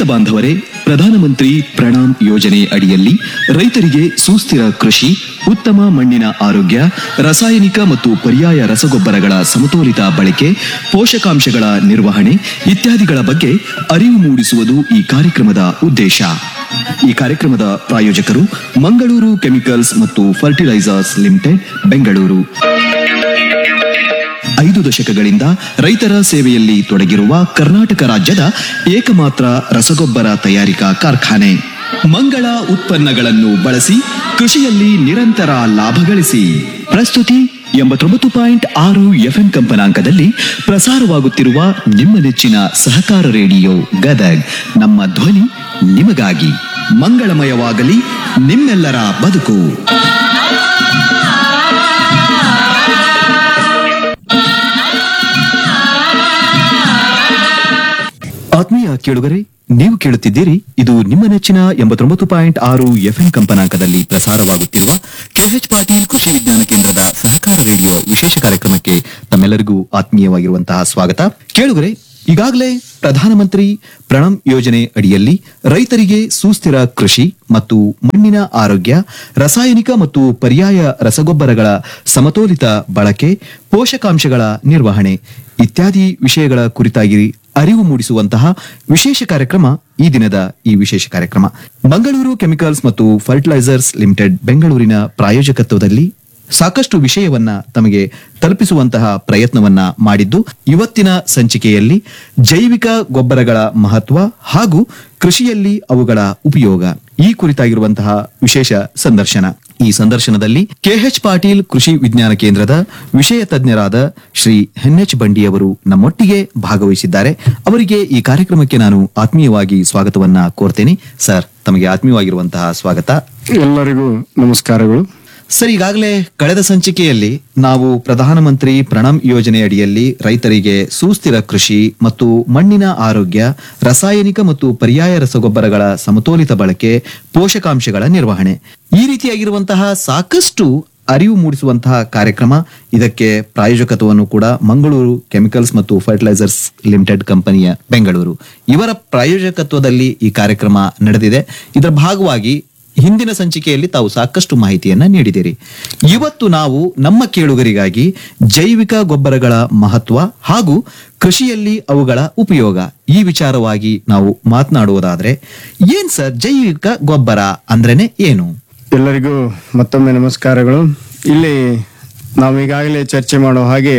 ರೈತ ಬಾಂಧವರೇ ಪ್ರಧಾನಮಂತ್ರಿ ಪ್ರಣಾಮ್ ಯೋಜನೆ ಅಡಿಯಲ್ಲಿ ರೈತರಿಗೆ ಸುಸ್ಥಿರ ಕೃಷಿ ಉತ್ತಮ ಮಣ್ಣಿನ ಆರೋಗ್ಯ ರಾಸಾಯನಿಕ ಮತ್ತು ಪರ್ಯಾಯ ರಸಗೊಬ್ಬರಗಳ ಸಮತೋಲಿತ ಬಳಕೆ ಪೋಷಕಾಂಶಗಳ ನಿರ್ವಹಣೆ ಇತ್ಯಾದಿಗಳ ಬಗ್ಗೆ ಅರಿವು ಮೂಡಿಸುವುದು ಈ ಕಾರ್ಯಕ್ರಮದ ಉದ್ದೇಶ ಈ ಕಾರ್ಯಕ್ರಮದ ಪ್ರಾಯೋಜಕರು ಮಂಗಳೂರು ಕೆಮಿಕಲ್ಸ್ ಮತ್ತು ಫರ್ಟಿಲೈಸರ್ಸ್ ಲಿಮಿಟೆಡ್ ಬೆಂಗಳೂರು ಐದು ದಶಕಗಳಿಂದ ರೈತರ ಸೇವೆಯಲ್ಲಿ ತೊಡಗಿರುವ ಕರ್ನಾಟಕ ರಾಜ್ಯದ ಏಕಮಾತ್ರ ರಸಗೊಬ್ಬರ ತಯಾರಿಕಾ ಕಾರ್ಖಾನೆ ಮಂಗಳ ಉತ್ಪನ್ನಗಳನ್ನು ಬಳಸಿ ಕೃಷಿಯಲ್ಲಿ ನಿರಂತರ ಲಾಭ ಗಳಿಸಿ ಪ್ರಸ್ತುತಿ ಎಂಬತ್ತೊಂಬತ್ತು ಪಾಯಿಂಟ್ ಆರು ಎಫ್ಎಂ ಕಂಪನಾಂಕದಲ್ಲಿ ಪ್ರಸಾರವಾಗುತ್ತಿರುವ ನಿಮ್ಮ ನೆಚ್ಚಿನ ಸಹಕಾರ ರೇಡಿಯೋ ಗದಗ್ ನಮ್ಮ ಧ್ವನಿ ನಿಮಗಾಗಿ ಮಂಗಳಮಯವಾಗಲಿ ನಿಮ್ಮೆಲ್ಲರ ಬದುಕು ಆತ್ಮೀಯ ಕೇಳುಗರೆ ನೀವು ಕೇಳುತ್ತಿದ್ದೀರಿ ಇದು ನಿಮ್ಮ ನೆಚ್ಚಿನ ಎಂಬತ್ತೊಂಬತ್ತು ಪಾಯಿಂಟ್ ಆರು ಎಫ್ಎಂ ಕಂಪನಾಂಕದಲ್ಲಿ ಪ್ರಸಾರವಾಗುತ್ತಿರುವ ಕೆಎಚ್ ಪಾಟೀಲ್ ಕೃಷಿ ವಿಜ್ಞಾನ ಕೇಂದ್ರದ ಸಹಕಾರ ರೇಡಿಯೋ ವಿಶೇಷ ಕಾರ್ಯಕ್ರಮಕ್ಕೆ ತಮ್ಮೆಲ್ಲರಿಗೂ ಆತ್ಮೀಯವಾಗಿರುವಂತಹ ಸ್ವಾಗತ ಕೇಳುಗರೆ ಈಗಾಗಲೇ ಪ್ರಧಾನಮಂತ್ರಿ ಪ್ರಣಮ್ ಯೋಜನೆ ಅಡಿಯಲ್ಲಿ ರೈತರಿಗೆ ಸುಸ್ಥಿರ ಕೃಷಿ ಮತ್ತು ಮಣ್ಣಿನ ಆರೋಗ್ಯ ರಾಸಾಯನಿಕ ಮತ್ತು ಪರ್ಯಾಯ ರಸಗೊಬ್ಬರಗಳ ಸಮತೋಲಿತ ಬಳಕೆ ಪೋಷಕಾಂಶಗಳ ನಿರ್ವಹಣೆ ಇತ್ಯಾದಿ ವಿಷಯಗಳ ಕುರಿತಾಗಿ ಅರಿವು ಮೂಡಿಸುವಂತಹ ವಿಶೇಷ ಕಾರ್ಯಕ್ರಮ ಈ ದಿನದ ಈ ವಿಶೇಷ ಕಾರ್ಯಕ್ರಮ ಮಂಗಳೂರು ಕೆಮಿಕಲ್ಸ್ ಮತ್ತು ಫರ್ಟಿಲೈಸರ್ಸ್ ಲಿಮಿಟೆಡ್ ಬೆಂಗಳೂರಿನ ಪ್ರಾಯೋಜಕತ್ವದಲ್ಲಿ ಸಾಕಷ್ಟು ವಿಷಯವನ್ನ ತಮಗೆ ತಲುಪಿಸುವಂತಹ ಪ್ರಯತ್ನವನ್ನ ಮಾಡಿದ್ದು ಇವತ್ತಿನ ಸಂಚಿಕೆಯಲ್ಲಿ ಜೈವಿಕ ಗೊಬ್ಬರಗಳ ಮಹತ್ವ ಹಾಗೂ ಕೃಷಿಯಲ್ಲಿ ಅವುಗಳ ಉಪಯೋಗ ಈ ಕುರಿತಾಗಿರುವಂತಹ ವಿಶೇಷ ಸಂದರ್ಶನ ಈ ಸಂದರ್ಶನದಲ್ಲಿ ಕೆಎಚ್ ಪಾಟೀಲ್ ಕೃಷಿ ವಿಜ್ಞಾನ ಕೇಂದ್ರದ ವಿಷಯ ತಜ್ಞರಾದ ಶ್ರೀ ಎನ್ ಎಚ್ ಬಂಡಿಯವರು ನಮ್ಮೊಟ್ಟಿಗೆ ಭಾಗವಹಿಸಿದ್ದಾರೆ ಅವರಿಗೆ ಈ ಕಾರ್ಯಕ್ರಮಕ್ಕೆ ನಾನು ಆತ್ಮೀಯವಾಗಿ ಸ್ವಾಗತವನ್ನ ಕೋರ್ತೇನೆ ಸರ್ ತಮಗೆ ಆತ್ಮೀಯವಾಗಿರುವಂತಹ ಸ್ವಾಗತ ಎಲ್ಲರಿಗೂ ನಮಸ್ಕಾರಗಳು ಸರ್ ಈಗಾಗಲೇ ಕಳೆದ ಸಂಚಿಕೆಯಲ್ಲಿ ನಾವು ಪ್ರಧಾನಮಂತ್ರಿ ಪ್ರಣಮ್ ಯೋಜನೆ ಅಡಿಯಲ್ಲಿ ರೈತರಿಗೆ ಸುಸ್ಥಿರ ಕೃಷಿ ಮತ್ತು ಮಣ್ಣಿನ ಆರೋಗ್ಯ ರಾಸಾಯನಿಕ ಮತ್ತು ಪರ್ಯಾಯ ರಸಗೊಬ್ಬರಗಳ ಸಮತೋಲಿತ ಬಳಕೆ ಪೋಷಕಾಂಶಗಳ ನಿರ್ವಹಣೆ ಈ ರೀತಿಯಾಗಿರುವಂತಹ ಸಾಕಷ್ಟು ಅರಿವು ಮೂಡಿಸುವಂತಹ ಕಾರ್ಯಕ್ರಮ ಇದಕ್ಕೆ ಪ್ರಾಯೋಜಕತ್ವವನ್ನು ಕೂಡ ಮಂಗಳೂರು ಕೆಮಿಕಲ್ಸ್ ಮತ್ತು ಫರ್ಟಿಲೈಸರ್ಸ್ ಲಿಮಿಟೆಡ್ ಕಂಪನಿಯ ಬೆಂಗಳೂರು ಇವರ ಪ್ರಾಯೋಜಕತ್ವದಲ್ಲಿ ಈ ಕಾರ್ಯಕ್ರಮ ನಡೆದಿದೆ ಇದರ ಭಾಗವಾಗಿ ಹಿಂದಿನ ಸಂಚಿಕೆಯಲ್ಲಿ ತಾವು ಸಾಕಷ್ಟು ಮಾಹಿತಿಯನ್ನ ನೀಡಿದಿರಿ ಇವತ್ತು ನಾವು ನಮ್ಮ ಕೇಳುಗರಿಗಾಗಿ ಜೈವಿಕ ಗೊಬ್ಬರಗಳ ಮಹತ್ವ ಹಾಗೂ ಕೃಷಿಯಲ್ಲಿ ಅವುಗಳ ಉಪಯೋಗ ಈ ವಿಚಾರವಾಗಿ ನಾವು ಮಾತನಾಡುವುದಾದ್ರೆ ಏನ್ ಸರ್ ಜೈವಿಕ ಗೊಬ್ಬರ ಅಂದ್ರೇನೆ ಏನು ಎಲ್ಲರಿಗೂ ಮತ್ತೊಮ್ಮೆ ನಮಸ್ಕಾರಗಳು ಇಲ್ಲಿ ನಾವು ಈಗಾಗಲೇ ಚರ್ಚೆ ಮಾಡೋ ಹಾಗೆ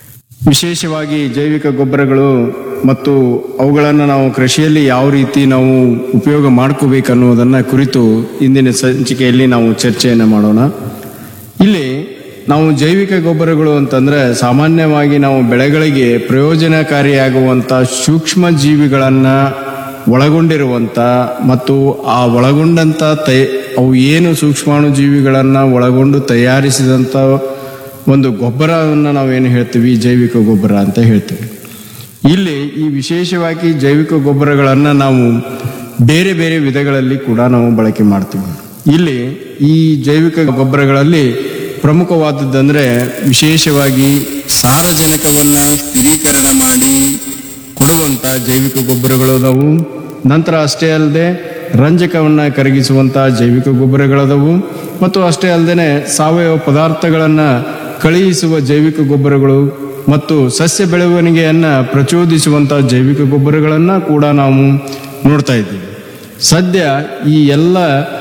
ವಿಶೇಷವಾಗಿ ಜೈವಿಕ ಗೊಬ್ಬರಗಳು ಮತ್ತು ಅವುಗಳನ್ನು ನಾವು ಕೃಷಿಯಲ್ಲಿ ಯಾವ ರೀತಿ ನಾವು ಉಪಯೋಗ ಮಾಡ್ಕೋಬೇಕನ್ನುವುದನ್ನ ಕುರಿತು ಇಂದಿನ ಸಂಚಿಕೆಯಲ್ಲಿ ನಾವು ಚರ್ಚೆಯನ್ನು ಮಾಡೋಣ ಇಲ್ಲಿ ನಾವು ಜೈವಿಕ ಗೊಬ್ಬರಗಳು ಅಂತಂದ್ರೆ ಸಾಮಾನ್ಯವಾಗಿ ನಾವು ಬೆಳೆಗಳಿಗೆ ಪ್ರಯೋಜನಕಾರಿಯಾಗುವಂತ ಸೂಕ್ಷ್ಮ ಜೀವಿಗಳನ್ನ ಒಳಗೊಂಡಿರುವಂತ ಮತ್ತು ಆ ಒಳಗೊಂಡಂತ ತೈ ಅವು ಏನು ಸೂಕ್ಷ್ಮಾಣು ಜೀವಿಗಳನ್ನ ಒಳಗೊಂಡು ತಯಾರಿಸಿದಂತ ಒಂದು ಗೊಬ್ಬರವನ್ನ ನಾವೇನು ಹೇಳ್ತೀವಿ ಜೈವಿಕ ಗೊಬ್ಬರ ಅಂತ ಹೇಳ್ತೀವಿ ಇಲ್ಲಿ ಈ ವಿಶೇಷವಾಗಿ ಜೈವಿಕ ಗೊಬ್ಬರಗಳನ್ನ ನಾವು ಬೇರೆ ಬೇರೆ ವಿಧಗಳಲ್ಲಿ ಕೂಡ ನಾವು ಬಳಕೆ ಮಾಡ್ತೀವಿ ಇಲ್ಲಿ ಈ ಜೈವಿಕ ಗೊಬ್ಬರಗಳಲ್ಲಿ ಪ್ರಮುಖವಾದದ್ದಂದ್ರೆ ವಿಶೇಷವಾಗಿ ಸಾರಜನಕವನ್ನ ಸ್ಥಿರೀಕರಣ ಮಾಡಿ ಕೊಡುವಂತ ಜೈವಿಕ ಗೊಬ್ಬರಗಳು ಅದಾವು ನಂತರ ಅಷ್ಟೇ ಅಲ್ಲದೆ ರಂಜಕವನ್ನ ಕರಗಿಸುವಂತ ಜೈವಿಕ ಗೊಬ್ಬರಗಳದವು ಮತ್ತು ಅಷ್ಟೇ ಅಲ್ಲದೆ ಸಾವಯವ ಪದಾರ್ಥಗಳನ್ನ ಕಳುಹಿಸುವ ಜೈವಿಕ ಗೊಬ್ಬರಗಳು ಮತ್ತು ಸಸ್ಯ ಬೆಳವಣಿಗೆಯನ್ನ ಪ್ರಚೋದಿಸುವಂತ ಜೈವಿಕ ಗೊಬ್ಬರಗಳನ್ನ ಕೂಡ ನಾವು ನೋಡ್ತಾ ಇದ್ದೀವಿ ಸದ್ಯ ಈ ಎಲ್ಲ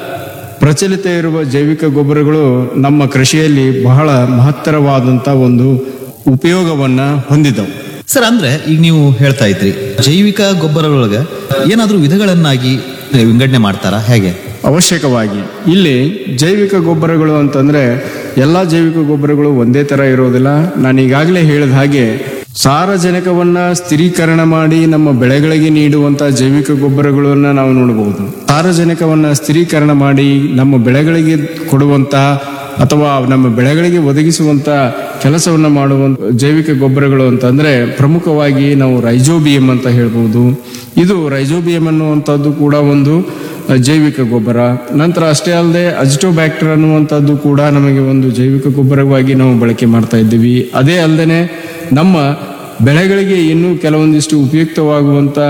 ಪ್ರಚಲಿತ ಇರುವ ಜೈವಿಕ ಗೊಬ್ಬರಗಳು ನಮ್ಮ ಕೃಷಿಯಲ್ಲಿ ಬಹಳ ಮಹತ್ತರವಾದಂತ ಒಂದು ಉಪಯೋಗವನ್ನ ಹೊಂದಿದವು ಸರ್ ಅಂದ್ರೆ ಈಗ ನೀವು ಹೇಳ್ತಾ ಇದ್ರಿ ಜೈವಿಕ ಗೊಬ್ಬರದೊಳಗ ಏನಾದ್ರೂ ವಿಧಗಳನ್ನಾಗಿ ವಿಂಗಡಣೆ ಮಾಡ್ತಾರಾ ಹೇಗೆ ಅವಶ್ಯಕವಾಗಿ ಇಲ್ಲಿ ಜೈವಿಕ ಗೊಬ್ಬರಗಳು ಅಂತಂದ್ರೆ ಎಲ್ಲ ಜೈವಿಕ ಗೊಬ್ಬರಗಳು ಒಂದೇ ತರ ಇರೋದಿಲ್ಲ ನಾನು ಈಗಾಗಲೇ ಹೇಳಿದ ಹಾಗೆ ಸಾರಜನಕವನ್ನ ಸ್ಥಿರೀಕರಣ ಮಾಡಿ ನಮ್ಮ ಬೆಳೆಗಳಿಗೆ ನೀಡುವಂತ ಜೈವಿಕ ಗೊಬ್ಬರಗಳನ್ನ ನಾವು ನೋಡಬಹುದು ಸಾರಜನಕವನ್ನ ಸ್ಥಿರೀಕರಣ ಮಾಡಿ ನಮ್ಮ ಬೆಳೆಗಳಿಗೆ ಕೊಡುವಂತ ಅಥವಾ ನಮ್ಮ ಬೆಳೆಗಳಿಗೆ ಒದಗಿಸುವಂತ ಕೆಲಸವನ್ನ ಮಾಡುವಂತ ಜೈವಿಕ ಗೊಬ್ಬರಗಳು ಅಂತಂದ್ರೆ ಪ್ರಮುಖವಾಗಿ ನಾವು ರೈಜೋಬಿಯಂ ಅಂತ ಹೇಳ್ಬಹುದು ಇದು ರೈಜೋಬಿಯಂ ಅನ್ನುವಂಥದ್ದು ಕೂಡ ಒಂದು ಅ, ಜೈವಿಕ ಗೊಬ್ಬರ ನಂತರ ಅಷ್ಟೇ ಅಲ್ಲದೆ ಅಜಿಟೋಬ್ಯಾಕ್ಟರ್ ಅನ್ನುವಂಥದ್ದು ಕೂಡ ನಮಗೆ ಒಂದು ಜೈವಿಕ ಗೊಬ್ಬರವಾಗಿ ನಾವು ಬಳಕೆ ಮಾಡ್ತಾ ಇದ್ದೀವಿ ಅದೇ ಅಲ್ಲದೆ ನಮ್ಮ ಬೆಳೆಗಳಿಗೆ ಇನ್ನೂ ಕೆಲವೊಂದಿಷ್ಟು ಉಪಯುಕ್ತವಾಗುವಂತ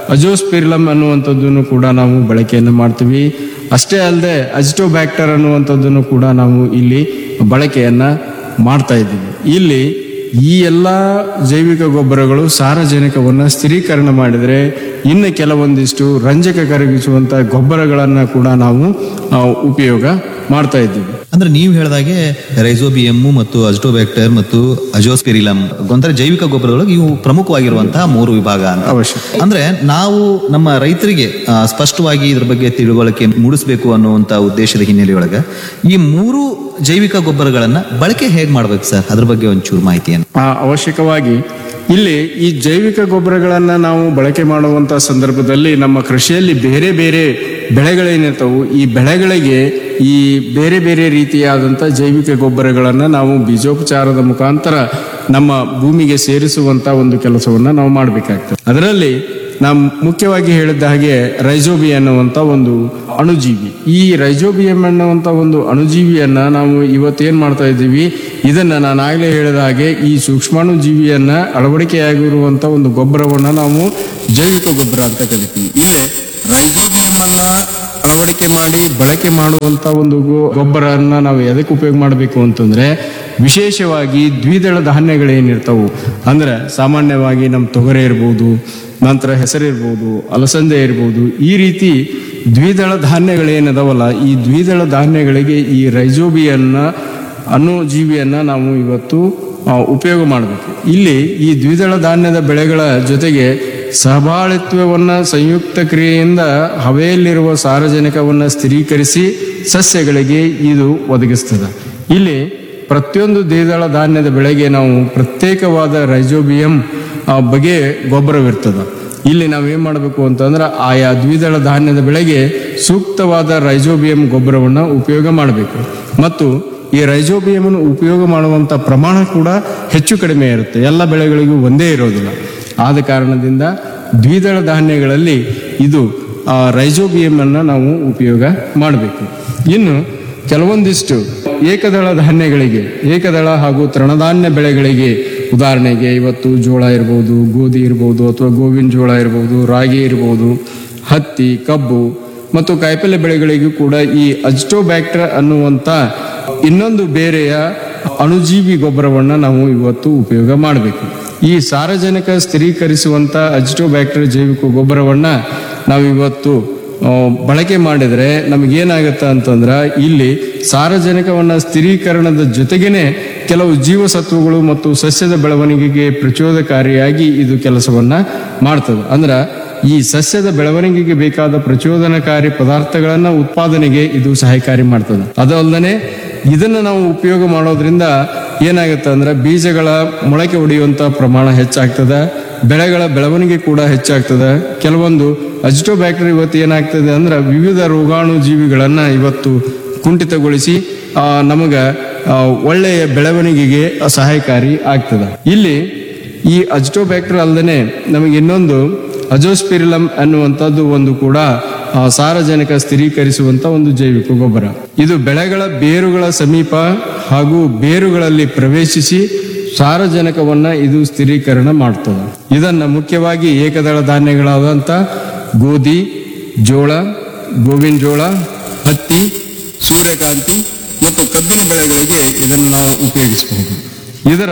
ಅಜೋಸ್ಪಿರ್ಲಮ್ ಅನ್ನುವಂಥದ್ದನ್ನು ಕೂಡ ನಾವು ಬಳಕೆಯನ್ನು ಮಾಡ್ತೀವಿ ಅಷ್ಟೇ ಅಲ್ಲದೆ ಅಜಿಟೋಬ್ಯಾಕ್ಟರ್ ಅನ್ನುವಂಥದ್ದನ್ನು ಕೂಡ ನಾವು ಇಲ್ಲಿ ಬಳಕೆಯನ್ನ ಮಾಡ್ತಾ ಇದ್ದೀವಿ ಇಲ್ಲಿ ಈ ಎಲ್ಲ ಜೈವಿಕ ಗೊಬ್ಬರಗಳು ಸಾರಜನಕವನ್ನು ಸ್ಥಿರೀಕರಣ ಮಾಡಿದರೆ ಇನ್ನು ಕೆಲವೊಂದಿಷ್ಟು ರಂಜಕ ಕರಗಿಸುವಂತ ಗೊಬ್ಬರಗಳನ್ನ ಕೂಡ ನಾವು ಆ, ಉಪಯೋಗ ಮಾಡ್ತಾ ಇದ್ದೀವಿ ಅಂದ್ರೆ ನೀವು ಹೇಳಿದಾಗೆ ರೈಸೋಬಿಯಮ್ ಮತ್ತು ಅಜಿಟೋಬ್ಯಾಕ್ಟರ್ ಮತ್ತು ಅಜೋಸ್ಪಿರಿಲಮ್ ಒಂಥರ ಜೈವಿಕ ಗೊಬ್ಬರದೊಳಗೆ ಇವು ಪ್ರಮುಖವಾಗಿರುವಂತಹ ಮೂರು ವಿಭಾಗ ಅಂತ ಅವಶ್ಯ ಅಂದ್ರೆ ನಾವು ನಮ್ಮ ರೈತರಿಗೆ ಆ, ಸ್ಪಷ್ಟವಾಗಿ ಇದ್ರ ಬಗ್ಗೆ ತಿಳುವಳಿಕೆ ಮೂಡಿಸಬೇಕು ಅನ್ನುವಂತ ಉದ್ದೇಶದ ಹಿನ್ನೆಲೆಯೊಳಗೆ ಈ ಮೂರು ಜೈವಿಕ ಗೊಬ್ಬರಗಳನ್ನ ಬಳಕೆ ಹೇಗ್ ಮಾಡ್ಬೇಕು ಸರ್ ಅದ್ರ ಬಗ್ಗೆ ಒಂಚೂರು ಮಾಹಿತಿಯನ್ನು ಆ, ಅವಶ್ಯಕವಾಗಿ ಇಲ್ಲಿ ಈ ಜೈವಿಕ ಗೊಬ್ಬರಗಳನ್ನ ನಾವು ಬಳಕೆ ಮಾಡುವಂತ ಸಂದರ್ಭದಲ್ಲಿ ನಮ್ಮ ಕೃಷಿಯಲ್ಲಿ ಬೇರೆ ಬೇರೆ ಬೆಳೆಗಳೇನಿರ್ತವು ಈ ಬೆಳೆಗಳಿಗೆ ಈ ಬೇರೆ ಬೇರೆ ರೀತಿಯಾದಂಥ ಜೈವಿಕ ಗೊಬ್ಬರಗಳನ್ನ ನಾವು ಬೀಜೋಪಚಾರದ ಮುಖಾಂತರ ನಮ್ಮ ಭೂಮಿಗೆ ಸೇರಿಸುವಂತ ಒಂದು ಕೆಲಸವನ್ನ ನಾವು ಮಾಡಬೇಕಾಗ್ತದೆ ಅದರಲ್ಲಿ ನಾವು ಮುಖ್ಯವಾಗಿ ಹೇಳಿದ ಹಾಗೆ ರೈಜೋಬಿ ಅನ್ನುವಂತ ಒಂದು ಅಣುಜೀವಿ ಈ ರೈಜೋಬಿಯಂ ಅನ್ನುವಂತ ಒಂದು ಅಣುಜೀವಿಯನ್ನ ನಾವು ಇವತ್ತೇನ್ ಮಾಡ್ತಾ ಇದ್ದೀವಿ ಇದನ್ನ ನಾನು ಆಗ್ಲೇ ಹೇಳಿದ ಹಾಗೆ ಈ ಸೂಕ್ಷ್ಮಾಣು ಜೀವಿಯನ್ನ ಅಳವಡಿಕೆಯಾಗಿರುವಂತ ಒಂದು ಗೊಬ್ಬರವನ್ನ ನಾವು ಜೈವಿಕ ಗೊಬ್ಬರ ಅಂತ ಕರಿತೀವಿ ಇಲ್ಲಿ ರೈಜೋಬಿಯಂ ಅನ್ನ ಅಳವಡಿಕೆ ಮಾಡಿ ಬಳಕೆ ಮಾಡುವಂತ ಒಂದು ಗೊ- ಗೊಬ್ಬರನ್ನ ನಾವು ಎದಕ್ಕೆ ಉಪಯೋಗ ಮಾಡಬೇಕು ಅಂತಂದ್ರೆ ವಿಶೇಷವಾಗಿ ದ್ವಿದಳ ಧಾನ್ಯಗಳೇನಿರ್ತಾವು ಅಂದ್ರೆ ಸಾಮಾನ್ಯವಾಗಿ ನಮ್ಮ ತೊಗರೆ ಇರ್ಬೋದು ನಂತರ ಹೆಸರಿರ್ಬೋದು ಅಲಸಂದೆ ಇರ್ಬೋದು ಈ ರೀತಿ ದ್ವಿದಳ ಧಾನ್ಯಗಳೇನದಾವಲ್ಲ ಈ ದ್ವಿದಳ ಧಾನ್ಯಗಳಿಗೆ ಈ ರೈಜೋಬಿಯನ್ನ ಅನ್ನೋ ಜೀವಿಯನ್ನ ನಾವು ಇವತ್ತು ಆ, ಉಪಯೋಗ ಮಾಡಬೇಕು ಇಲ್ಲಿ ಈ ದ್ವಿದಳ ಧಾನ್ಯದ ಬೆಳೆಗಳ ಜೊತೆಗೆ ಸಹಬಾಳಿತ್ವವನ್ನ ಸಂಯುಕ್ತ ಕ್ರಿಯೆಯಿಂದ ಹವೆಯಲ್ಲಿರುವ ಸಾರಜನಕವನ್ನ ಸ್ಥಿರೀಕರಿಸಿ ಸಸ್ಯಗಳಿಗೆ ಇದು ಒದಗಿಸ್ತದೆ ಇಲ್ಲಿ ಪ್ರತಿಯೊಂದು ದ್ವಿದಳ ಧಾನ್ಯದ ಬೆಳೆಗೆ ನಾವು ಪ್ರತ್ಯೇಕವಾದ ರೈಜೋಬಿಯಂ ಆ, ಬಗೆ ಗೊಬ್ಬರವಿರ್ತದೆ ಇಲ್ಲಿ ನಾವು ಏನ್ ಮಾಡಬೇಕು ಅಂತಂದ್ರೆ ಆಯಾ ದ್ವಿದಳ ಧಾನ್ಯದ ಬೆಳೆಗೆ ಸೂಕ್ತವಾದ ರೈಜೋಬಿಯಂ ಗೊಬ್ಬರವನ್ನ ಉಪಯೋಗ ಮಾಡಬೇಕು ಮತ್ತು ಈ ರೈಜೋಬಿಯಂ ಉಪಯೋಗ ಮಾಡುವಂತ ಪ್ರಮಾಣ ಕೂಡ ಹೆಚ್ಚು ಕಡಿಮೆ ಇರುತ್ತೆ ಎಲ್ಲ ಬೆಳೆಗಳಿಗೂ ಒಂದೇ ಇರೋದಿಲ್ಲ ಆದ ಕಾರಣದಿಂದ ದ್ವಿದಳ ಧಾನ್ಯಗಳಲ್ಲಿ ಇದು ಆ, ರೈಜೋಬಿಯಂ ಅನ್ನ ನಾವು ಉಪಯೋಗ ಮಾಡಬೇಕು ಇನ್ನು ಕೆಲವೊಂದಿಷ್ಟು ಏಕದಳ ಧಾನ್ಯಗಳಿಗೆ ಏಕದಳ ಹಾಗೂ ತೃಣಧಾನ್ಯ ಬೆಳೆಗಳಿಗೆ ಉದಾಹರಣೆಗೆ ಇವತ್ತು ಜೋಳ ಇರ್ಬೋದು ಗೋಧಿ ಇರ್ಬೋದು ಅಥವಾ ಗೋವಿನ ಜೋಳ ಇರ್ಬೋದು ರಾಗಿ ಇರ್ಬೋದು ಹತ್ತಿ ಕಬ್ಬು ಮತ್ತು ಕಾಯಿಪಲ್ಯ ಬೆಳೆಗಳಿಗೂ ಕೂಡ ಈ ಅಜಿಟೋಬ್ಯಾಕ್ಟರ್ ಅನ್ನುವಂತ ಇನ್ನೊಂದು ಬೇರೆಯ ಅಣುಜೀವಿ ಗೊಬ್ಬರವನ್ನ ನಾವು ಇವತ್ತು ಉಪಯೋಗ ಮಾಡಬೇಕು ಈ ಸಾರಜನಕ ಸ್ಥಿರೀಕರಿಸುವಂತ ಅಜಿಟೋಬ್ಯಾಕ್ಟರ್ ಜೈವಿಕ ಗೊಬ್ಬರವನ್ನ ನಾವು ಇವತ್ತು ಆ, ಬಳಕೆ ಮಾಡಿದ್ರೆ ನಮಗೇನಾಗತ್ತೆ ಅಂತಂದ್ರ ಇಲ್ಲಿ ಸಾರಜನಕವನ್ನ ಸ್ಥಿರೀಕರಣದ ಜೊತೆಗೇನೆ ಕೆಲವು ಜೀವಸತ್ವಗಳು ಮತ್ತು ಸಸ್ಯದ ಬೆಳವಣಿಗೆಗೆ ಪ್ರಚೋದಕಾರಿಯಾಗಿ ಇದು ಕೆಲಸವನ್ನ ಮಾಡ್ತದೆ ಅಂದ್ರ ಈ ಸಸ್ಯದ ಬೆಳವಣಿಗೆಗೆ ಬೇಕಾದ ಪ್ರಚೋದನಕಾರಿ ಪದಾರ್ಥಗಳನ್ನ ಉತ್ಪಾದನೆಗೆ ಇದು ಸಹಾಯಕಾರಿ ಮಾಡ್ತದೆ ಅದಲ್ಲದೆ ಇದನ್ನ ನಾವು ಉಪಯೋಗ ಮಾಡೋದ್ರಿಂದ ಏನಾಗುತ್ತೆ ಅಂದ್ರೆ ಬೀಜಗಳ ಮೊಳಕೆ ಹೊಡೆಯುವಂತ ಪ್ರಮಾಣ ಹೆಚ್ಚಾಗ್ತದೆ ಬೆಳೆಗಳ ಬೆಳವಣಿಗೆ ಕೂಡ ಹೆಚ್ಚಾಗ್ತದೆ ಕೆಲವೊಂದು ಅಜಿಟೋಬ್ಯಾಕ್ಟರ್ ಇವತ್ತು ಏನಾಗ್ತದೆ ಅಂದ್ರೆ ವಿವಿಧ ರೋಗಾಣು ಜೀವಿಗಳನ್ನ ಇವತ್ತು ಕುಂಠಿತಗೊಳಿಸಿ ಆ, ನಮಗ ಆ, ಒಳ್ಳೆಯ ಬೆಳವಣಿಗೆಗೆ ಸಹಾಯಕಾರಿ ಆಗ್ತದೆ ಇಲ್ಲಿ ಈ ಅಜಿಟೋಬ್ಯಾಕ್ಟರ್ ಅಲ್ಲದೆ ನಮಗೆ ಇನ್ನೊಂದು ಅಜೋಸ್ಪಿರಿಲಮ್ ಅನ್ನುವಂಥದ್ದು ಒಂದು ಕೂಡ ಆ, ಸಾರಜನಕ ಸ್ಥಿರೀಕರಿಸುವಂತ ಒಂದು ಜೈವಿಕ ಗೊಬ್ಬರ ಇದು ಬೆಳೆಗಳ ಬೇರುಗಳ ಸಮೀಪ ಹಾಗೂ ಬೇರುಗಳಲ್ಲಿ ಪ್ರವೇಶಿಸಿ ಸಾರಜನಕವನ್ನ ಇದು ಸ್ಥಿರೀಕರಣ ಮಾಡ್ತದೆ ಇದನ್ನ ಮುಖ್ಯವಾಗಿ ಏಕದಳ ಧಾನ್ಯಗಳಾದಂತ ಗೋಧಿ ಜೋಳ ಗೋವಿನ ಜೋಳ ಹತ್ತಿ ಸೂರ್ಯಕಾಂತಿ ಮತ್ತು ಕಬ್ಬಿನ ಬೆಳೆಗಳಿಗೆ ಇದನ್ನು ನಾವು ಉಪಯೋಗಿಸಬಹುದು ಇದರ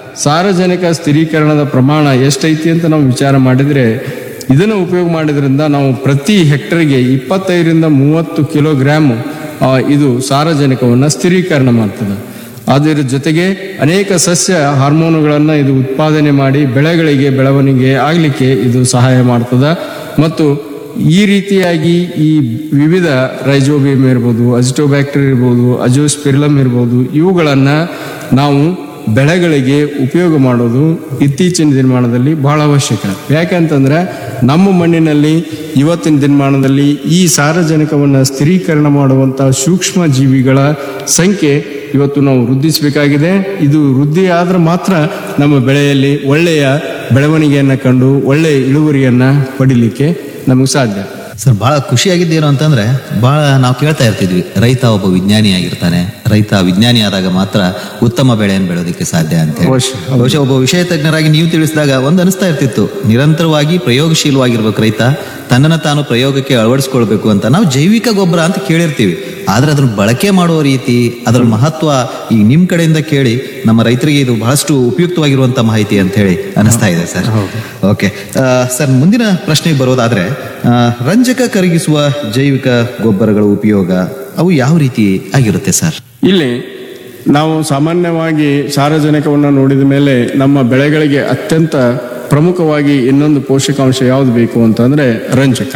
ಸಾರಜನಕ ಸ್ಥಿರೀಕರಣದ ಪ್ರಮಾಣ ಎಷ್ಟೈತಿ ಅಂತ ನಾವು ವಿಚಾರ ಮಾಡಿದ್ರೆ ಇದನ್ನು ಉಪಯೋಗ ಮಾಡಿದ್ರಿಂದ ನಾವು ಪ್ರತಿ ಹೆಕ್ಟರ್ಗೆ ಇಪ್ಪತ್ತೈದರಿಂದ ಮೂವತ್ತು ಕಿಲೋಗ್ರಾಮ್ ಆ, ಇದು ಸಾರಜನಕವನ್ನು ಸ್ಥಿರೀಕರಣ ಮಾಡ್ತದೆ ಅದರ ಜೊತೆಗೆ ಅನೇಕ ಸಸ್ಯ ಹಾರ್ಮೋನುಗಳನ್ನು ಇದು ಉತ್ಪಾದನೆ ಮಾಡಿ ಬೆಳೆಗಳಿಗೆ ಬೆಳವಣಿಗೆ ಆಗಲಿಕ್ಕೆ ಇದು ಸಹಾಯ ಮಾಡ್ತದೆ ಮತ್ತು ಈ ರೀತಿಯಾಗಿ ಈ ವಿವಿಧ ರೈಜೋಬಿಯಂ ಇರ್ಬೋದು ಅಜಿಟೋಬ್ಯಾಕ್ಟರ್ ಇರ್ಬೋದು ಅಜೋಸ್ಪಿರ್ಲಮ್ ಇರ್ಬೋದು ಇವುಗಳನ್ನ ನಾವು ಬೆಳೆಗಳಿಗೆ ಉಪಯೋಗ ಮಾಡೋದು ಇತ್ತೀಚಿನ ದಿನಮಾನದಲ್ಲಿ ಬಹಳ ಅವಶ್ಯಕ ಯಾಕಂತಂದ್ರೆ ನಮ್ಮ ಮಣ್ಣಿನಲ್ಲಿ ಇವತ್ತಿನ ದಿನಮಾನದಲ್ಲಿ ಈ ಸಾರಜನಕವನ್ನು ಸ್ಥಿರೀಕರಣ ಮಾಡುವಂತ ಸೂಕ್ಷ್ಮ ಜೀವಿಗಳ ಸಂಖ್ಯೆ ಇವತ್ತು ನಾವು ವೃದ್ಧಿಸಬೇಕಾಗಿದೆ ಇದು ವೃದ್ಧಿ ಆದ್ರೆ ಮಾತ್ರ ನಮ್ಮ ಬೆಳೆಯಲ್ಲಿ ಒಳ್ಳೆಯ ಬೆಳವಣಿಗೆಯನ್ನ ಕಂಡು ಒಳ್ಳೆಯ ಇಳುವರಿಯನ್ನ ಪಡಿಲಿಕ್ಕೆ ನಮಗೆ ಸಾಧ್ಯ ಸರ್ ಬಹಳ ಖುಷಿಯಾಗಿದ್ದೇನು ಅಂತಂದ್ರೆ ಬಹಳ ನಾವು ಕೇಳ್ತಾ ಇರ್ತಿದ್ವಿ ರೈತ ಒಬ್ಬ ವಿಜ್ಞಾನಿ ಆಗಿರ್ತಾನೆ ರೈತ ವಿಜ್ಞಾನಿ ಆದಾಗ ಮಾತ್ರ ಉತ್ತಮ ಬೆಳೆಯನ್ನು ಬೆಳೆಯೋದಕ್ಕೆ ಸಾಧ್ಯ ಅಂತ ಹೇಳಿ ಅವಶ್ಯ. ಬಹುಶಃ ಒಬ್ಬ ವಿಷಯ ತಜ್ಞರಾಗಿ ನೀವು ತಿಳಿಸಿದಾಗ ಒಂದು ಅನಿಸ್ತಾ ಇರ್ತಿತ್ತು ನಿರಂತರವಾಗಿ ಪ್ರಯೋಗಶೀಲವಾಗಿರ್ಬೇಕು ರೈತ ತನ್ನನ್ನು ತಾನು ಪ್ರಯೋಗಕ್ಕೆ ಅಳವಡಿಸ್ಕೊಳ್ಬೇಕು ಅಂತ ನಾವು ಜೈವಿಕ ಗೊಬ್ಬರ ಅಂತ ಕೇಳಿರ್ತೀವಿ ಆದ್ರೆ ಅದನ್ನ ಬಳಕೆ ಮಾಡುವ ರೀತಿ ಅದರ ಮಹತ್ವ ಈ ನಿಮ್ ಕಡೆಯಿಂದ ಕೇಳಿ ನಮ್ಮ ರೈತರಿಗೆ ಇದು ಬಹಳಷ್ಟು ಉಪಯುಕ್ತವಾಗಿರುವಂತ ಮಾಹಿತಿ ಅಂತ ಹೇಳಿ ಅನಿಸ್ತಾ ಇದೆ ಸರ್ ಓಕೆ ಸರ್ ಮುಂದಿನ ಪ್ರಶ್ನೆಗೆ ಬರೋದಾದ್ರೆ ಆ, ರಂಜಕ ಕರಗಿಸುವ ಜೈವಿಕ ಗೊಬ್ಬರಗಳ ಉಪಯೋಗ ಅವು ಯಾವ ರೀತಿ ಆಗಿರುತ್ತೆ ಸರ್ ಇಲ್ಲಿ ನಾವು ಸಾಮಾನ್ಯವಾಗಿ ಸಾರಜನಕವನ್ನು ನೋಡಿದ ಮೇಲೆ ನಮ್ಮ ಬೆಳೆಗಳಿಗೆ ಅತ್ಯಂತ ಪ್ರಮುಖವಾಗಿ ಇನ್ನೊಂದು ಪೋಷಕಾಂಶ ಯಾವುದು ಬೇಕು ಅಂತಂದ್ರೆ ರಂಜಕ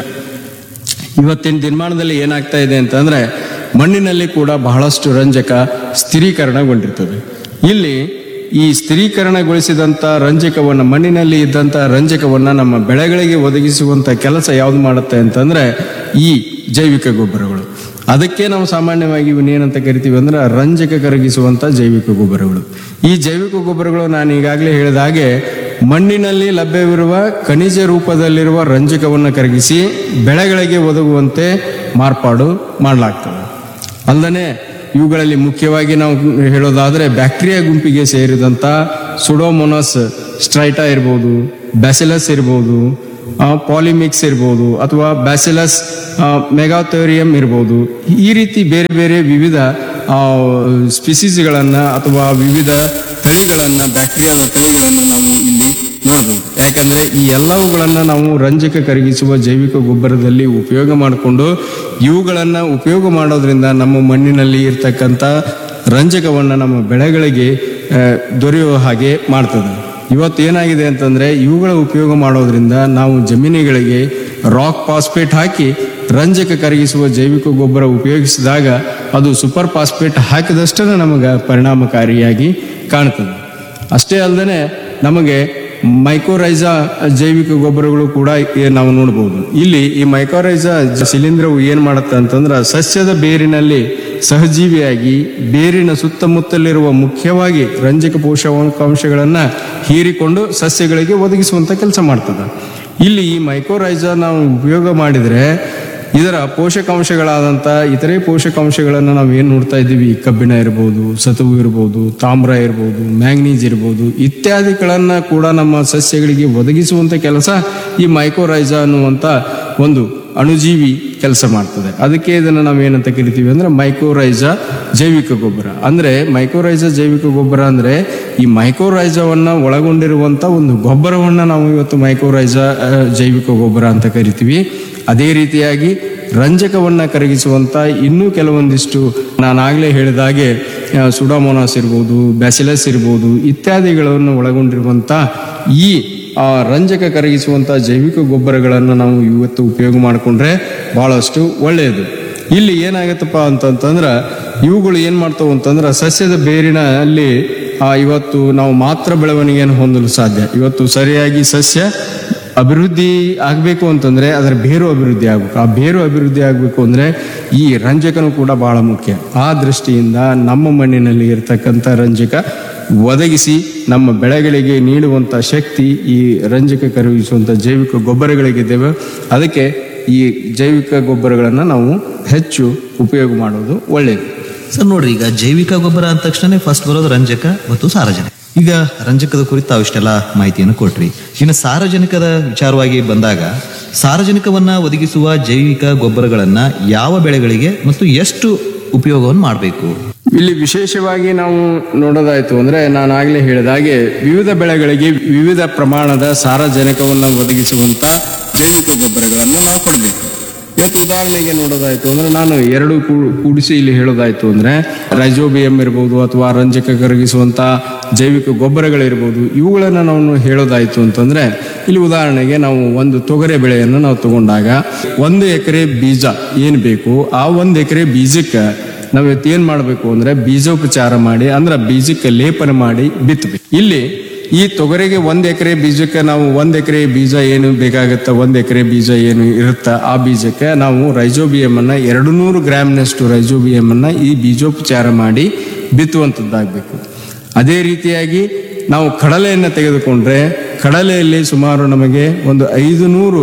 ಇವತ್ತಿನ ದಿನಮಾನದಲ್ಲಿ ಏನಾಗ್ತಾ ಇದೆ ಅಂತಂದ್ರೆ ಮಣ್ಣಿನಲ್ಲಿ ಕೂಡ ಬಹಳಷ್ಟು ರಂಜಕ ಸ್ಥಿರೀಕರಣಗೊಂಡಿರ್ತದೆ ಇಲ್ಲಿ ಈ ಸ್ಥಿರೀಕರಣಗೊಳಿಸಿದಂಥ ರಂಜಕವನ್ನು ಮಣ್ಣಿನಲ್ಲಿ ಇದ್ದಂಥ ರಂಜಕವನ್ನು ನಮ್ಮ ಬೆಳೆಗಳಿಗೆ ಒದಗಿಸುವಂಥ ಕೆಲಸ ಯಾವುದು ಮಾಡುತ್ತೆ ಅಂತಂದ್ರೆ ಈ ಜೈವಿಕ ಗೊಬ್ಬರಗಳು ಅದಕ್ಕೆ ನಾವು ಸಾಮಾನ್ಯವಾಗಿ ಇವನ್ನ ಏನಂತ ಕರಿತೀವಿ ಅಂದ್ರೆ ರಂಜಕ ಕರಗಿಸುವಂತ ಜೈವಿಕ ಗೊಬ್ಬರಗಳು ಈ ಜೈವಿಕ ಗೊಬ್ಬರಗಳು ನಾನು ಈಗಾಗಲೇ ಹೇಳಿದ ಹಾಗೆ ಮಣ್ಣಿನಲ್ಲಿ ಲಭ್ಯವಿರುವ ಖನಿಜ ರೂಪದಲ್ಲಿರುವ ರಂಜಕವನ್ನು ಕರಗಿಸಿ ಬೆಳೆಗಳಿಗೆ ಒದಗುವಂತೆ ಮಾರ್ಪಾಡು ಮಾಡಲಾಗ್ತದೆ ಅಲ್ಲದೆ ಇವುಗಳಲ್ಲಿ ಮುಖ್ಯವಾಗಿ ನಾವು ಹೇಳೋದಾದ್ರೆ ಬ್ಯಾಕ್ಟೀರಿಯಾ ಗುಂಪಿಗೆ ಸೇರಿದಂತ ಸುಡೋಮೊನಸ್ ಸ್ಟ್ರೈಟಾ ಇರ್ಬೋದು ಬ್ಯಾಸಿಲಸ್ ಇರ್ಬೋದು ಪಾಲಿಮಿಕ್ಸ್ ಇರ್ಬೋದು ಅಥವಾ ಬ್ಯಾಸಿಲಸ್ ಮೆಗಾಥೋರಿಯಂ ಇರ್ಬೋದು ಈ ರೀತಿ ಬೇರೆ ಬೇರೆ ವಿವಿಧ ಸ್ಪಿಸಿಸ್ಗಳನ್ನ ಅಥವಾ ವಿವಿಧ ತಳಿಗಳನ್ನ ಬ್ಯಾಕ್ಟೀರಿಯಾದ ತಳಿಗಳನ್ನ ನಾವು ಇಲ್ಲಿ ನೋಡಬಹುದು ಯಾಕಂದ್ರೆ ಈ ಎಲ್ಲವುಗಳನ್ನ ನಾವು ರಂಜಕ ಕರಗಿಸುವ ಜೈವಿಕ ಗೊಬ್ಬರದಲ್ಲಿ ಉಪಯೋಗ ಮಾಡಿಕೊಂಡು ಇವುಗಳನ್ನ ಉಪಯೋಗ ಮಾಡೋದ್ರಿಂದ ನಮ್ಮ ಮಣ್ಣಿನಲ್ಲಿ ಇರ್ತಕ್ಕಂಥ ರಂಜಕವನ್ನ ನಮ್ಮ ಬೆಳೆಗಳಿಗೆ ಆ, ದೊರೆಯುವ ಹಾಗೆ ಮಾಡ್ತದೆ ಇವತ್ತು ಏನಾಗಿದೆ ಅಂತಂದ್ರೆ ಇವುಗಳ ಉಪಯೋಗ ಮಾಡೋದ್ರಿಂದ ನಾವು ಜಮೀನುಗಳಿಗೆ ರಾಕ್ ಫಾಸ್ಫೇಟ್ ಹಾಕಿ ರಂಜಕ ಕರಗಿಸುವ ಜೈವಿಕ ಗೊಬ್ಬರ ಉಪಯೋಗಿಸಿದಾಗ ಅದು ಸೂಪರ್ ಫಾಸ್ಫೇಟ್ ಹಾಕಿದಷ್ಟೇ ನಮಗೆ ಪರಿಣಾಮಕಾರಿಯಾಗಿ ಕಾಣ್ತದೆ ಅಷ್ಟೇ ಅಲ್ಲದೆ ನಮಗೆ ಮೈಕೋರೈಸಾ ಜೈವಿಕ ಗೊಬ್ಬರಗಳು ಕೂಡ ಈ- ನಾವು ನೋಡಬಹುದು ಇಲ್ಲಿ ಈ ಮೈಕೋರೈಸಾ ಶಿಲೀಂಧ್ರವು ಏನ್ ಮಾಡುತ್ತೆ ಅಂತಂದ್ರೆ ಸಸ್ಯದ ಬೇರಿನಲ್ಲಿ ಸಹಜೀವಿಯಾಗಿ ಬೇರಿನ ಸುತ್ತಮುತ್ತಲಿರುವ ಮುಖ್ಯವಾಗಿ ರಂಜಕ ಪೋಷಕಾಂಶಗಳನ್ನ ಹೀರಿಕೊಂಡು ಸಸ್ಯಗಳಿಗೆ ಒದಗಿಸುವಂತ ಕೆಲಸ ಮಾಡ್ತದೆ ಇಲ್ಲಿ ಈ ಮೈಕೋರೈಸಾ ನಾವು ಉಪಯೋಗ ಮಾಡಿದ್ರೆ ಇದರ ಪೋಷಕಾಂಶಗಳಾದಂಥ ಇತರೆ ಪೋಷಕಾಂಶಗಳನ್ನು ನಾವು ಏನು ನೋಡ್ತಾ ಇದ್ದೀವಿ ಕಬ್ಬಿಣ ಇರ್ಬೋದು ಸತುವು ಇರ್ಬೋದು ತಾಮ್ರ ಇರ್ಬೋದು ಮ್ಯಾಂಗ್ನೀಸ್ ಇರ್ಬೋದು ಇತ್ಯಾದಿಗಳನ್ನ ಕೂಡ ನಮ್ಮ ಸಸ್ಯಗಳಿಗೆ ಒದಗಿಸುವಂತ ಕೆಲಸ ಈ ಮೈಕೋರೈಸಾ ಅನ್ನುವಂಥ ಒಂದು ಅಣುಜೀವಿ ಕೆಲಸ ಮಾಡ್ತದೆ ಅದಕ್ಕೆ ಇದನ್ನು ನಾವು ಏನಂತ ಕರಿತೀವಿ ಅಂದ್ರೆ ಮೈಕೋರೈಸಾ ಜೈವಿಕ ಗೊಬ್ಬರ ಅಂದ್ರೆ ಮೈಕೋರೈಸಾ ಜೈವಿಕ ಗೊಬ್ಬರ ಅಂದ್ರೆ ಈ ಮೈಕೋರೈಸಾವನ್ನ ಒಳಗೊಂಡಿರುವಂತ ಒಂದು ಗೊಬ್ಬರವನ್ನ ನಾವು ಇವತ್ತು ಮೈಕೋರೈಸಾ ಆ, ಜೈವಿಕ ಗೊಬ್ಬರ ಅಂತ ಕರಿತೀವಿ ಅದೇ ರೀತಿಯಾಗಿ ರಂಜಕವನ್ನ ಕರಗಿಸುವಂತ ಇನ್ನೂ ಕೆಲವೊಂದಿಷ್ಟು ನಾನು ಆಗ್ಲೇ ಹೇಳಿದ ಹಾಗೆ ಆ, ಸುಡಾಮೋನಾಸ್ ಇರ್ಬೋದು ಬ್ಯಾಸಿಲಸ್ ಇರ್ಬೋದು ಇತ್ಯಾದಿಗಳನ್ನು ಒಳಗೊಂಡಿರುವಂತ ಈ ಆ ರಂಜಕ ಕರಗಿಸುವಂತ ಜೈವಿಕ ಗೊಬ್ಬರಗಳನ್ನು ನಾವು ಇವತ್ತು ಉಪಯೋಗ ಮಾಡಿಕೊಂಡ್ರೆ ಬಹಳಷ್ಟು ಒಳ್ಳೆಯದು ಇಲ್ಲಿ ಏನಾಗತ್ತಪ್ಪ ಅಂತಂತಂದ್ರ ಇವುಗಳು ಏನ್ ಮಾಡ್ತಾವ ಅಂತಂದ್ರ ಸಸ್ಯದ ಬೇರಿನ ಅಲ್ಲಿ ಆ, ಇವತ್ತು ನಾವು ಮಾತ್ರ ಬೆಳವಣಿಗೆಯನ್ನು ಹೊಂದಲು ಸಾಧ್ಯ ಇವತ್ತು ಸರಿಯಾಗಿ ಸಸ್ಯ ಅಭಿವೃದ್ಧಿ ಆಗಬೇಕು ಅಂತಂದ್ರೆ ಅದರ ಬೇರು ಅಭಿವೃದ್ಧಿ ಆಗ್ಬೇಕು ಆ ಬೇರು ಅಭಿವೃದ್ಧಿ ಆಗಬೇಕು ಅಂದ್ರೆ ಈ ರಂಜಕನು ಕೂಡ ಬಹಳ ಮುಖ್ಯ ಆ ದೃಷ್ಟಿಯಿಂದ ನಮ್ಮ ಮಣ್ಣಿನಲ್ಲಿ ಇರತಕ್ಕಂಥ ರಂಜಕ ಒದಗಿಸಿ ನಮ್ಮ ಬೆಳೆಗಳಿಗೆ ನೀಡುವಂತ ಶಕ್ತಿ ಈ ರಂಜಕ ಕರಗಿಸುವಂತ ಜೈವಿಕ ಗೊಬ್ಬರಗಳಿಗಿದ್ದೇವೆ ಅದಕ್ಕೆ ಈ ಜೈವಿಕ ಗೊಬ್ಬರಗಳನ್ನು ನಾವು ಹೆಚ್ಚು ಉಪಯೋಗ ಮಾಡೋದು ಒಳ್ಳೆಯದು ಸರ್ ನೋಡ್ರಿ ಈಗ ಜೈವಿಕ ಗೊಬ್ಬರ ಅಂದ ತಕ್ಷಣ ಫಸ್ಟ್ ಬರೋದು ರಂಜಕ ಮತ್ತು ಸಾರಜನಕ ಈಗ ರಂಜಕದ ಕುರಿತು ತಾವಿಷ್ಟೆಲ್ಲ ಮಾಹಿತಿಯನ್ನು ಕೊಟ್ರಿ ಇನ್ನು ಸಾರಜನಕದ ವಿಚಾರವಾಗಿ ಬಂದಾಗ ಸಾರಜನಕವನ್ನ ಒದಗಿಸುವ ಜೈವಿಕ ಗೊಬ್ಬರಗಳನ್ನ ಯಾವ ಬೆಳೆಗಳಿಗೆ ಮತ್ತು ಎಷ್ಟು ಉಪಯೋಗವನ್ನು ಮಾಡಬೇಕು ಇಲ್ಲಿ ವಿಶೇಷವಾಗಿ ನಾವು ನೋಡೋದಾಯ್ತು ಅಂದ್ರೆ ನಾನು ಆಗ್ಲೇ ಹೇಳಿದ ಹಾಗೆ ವಿವಿಧ ಬೆಳೆಗಳಿಗೆ ವಿವಿಧ ಪ್ರಮಾಣದ ಸಾರಜನಕವನ್ನು ಒದಗಿಸುವಂತ ಜೈವಿಕ ಗೊಬ್ಬರಗಳನ್ನು ನಾವು ಕೊಡಬೇಕು ಇವತ್ತು ಉದಾಹರಣೆಗೆ ನೋಡೋದಾಯ್ತು ಅಂದ್ರೆ ನಾನು ಎರಡು ಕೂ- ಕೂಡಿಸಿ ಇಲ್ಲಿ ಹೇಳೋದಾಯ್ತು ಅಂದ್ರೆ ರೈಜೋಬಿಯಂ ಇರ್ಬೋದು ಅಥವಾ ರಂಜಕ ಕರಗಿಸುವಂತ ಜೈವಿಕ ಗೊಬ್ಬರಗಳಿರ್ಬೋದು ಇವುಗಳನ್ನು ನಾವು ಹೇಳೋದಾಯ್ತು ಅಂತಂದ್ರೆ ಇಲ್ಲಿ ಉದಾಹರಣೆಗೆ ನಾವು ಒಂದು ತೊಗರೆ ಬೆಳೆಯನ್ನು ನಾವು ತಗೊಂಡಾಗ ಒಂದು ಎಕರೆ ಬೀಜ ಏನ್ ಬೇಕು ಆ ಒಂದು ಎಕರೆ ಬೀಜಕ್ಕೆ ನಾವು ಇವತ್ತು ಏನ್ ಮಾಡಬೇಕು ಅಂದ್ರೆ ಬೀಜೋಪಚಾರ ಮಾಡಿ ಅಂದ್ರೆ ಬೀಜಕ್ಕೆ ಲೇಪನ ಮಾಡಿ ಬಿತ್ತಬೇಕು ಇಲ್ಲಿ ಈ ತೊಗರಿಗೆ ಒಂದ್ ಎಕರೆ ಬೀಜಕ್ಕೆ ನಾವು ಒಂದ್ ಎಕರೆ ಬೀಜ ಏನು ಬೇಕಾಗತ್ತ ಒಂದ್ ಎಕರೆ ಬೀಜ ಏನು ಇರುತ್ತ ಆ ಬೀಜಕ್ಕೆ ನಾವು ರೈಜೋಬಿಯಂ ಅನ್ನ ಎರಡು ನೂರು ಗ್ರಾಮ್ನಷ್ಟು ರೈಜೋಬಿಯಂ ಅನ್ನ ಈ ಬೀಜೋಪಚಾರ ಮಾಡಿ ಬಿತ್ತುವಂತದ್ದಾಗಬೇಕು ಅದೇ ರೀತಿಯಾಗಿ ನಾವು ಕಡಲೆಯನ್ನು ತೆಗೆದುಕೊಂಡ್ರೆ ಕಡಲೆಯಲ್ಲಿ ಸುಮಾರು ನಮಗೆ ಒಂದು ಐದು ನೂರು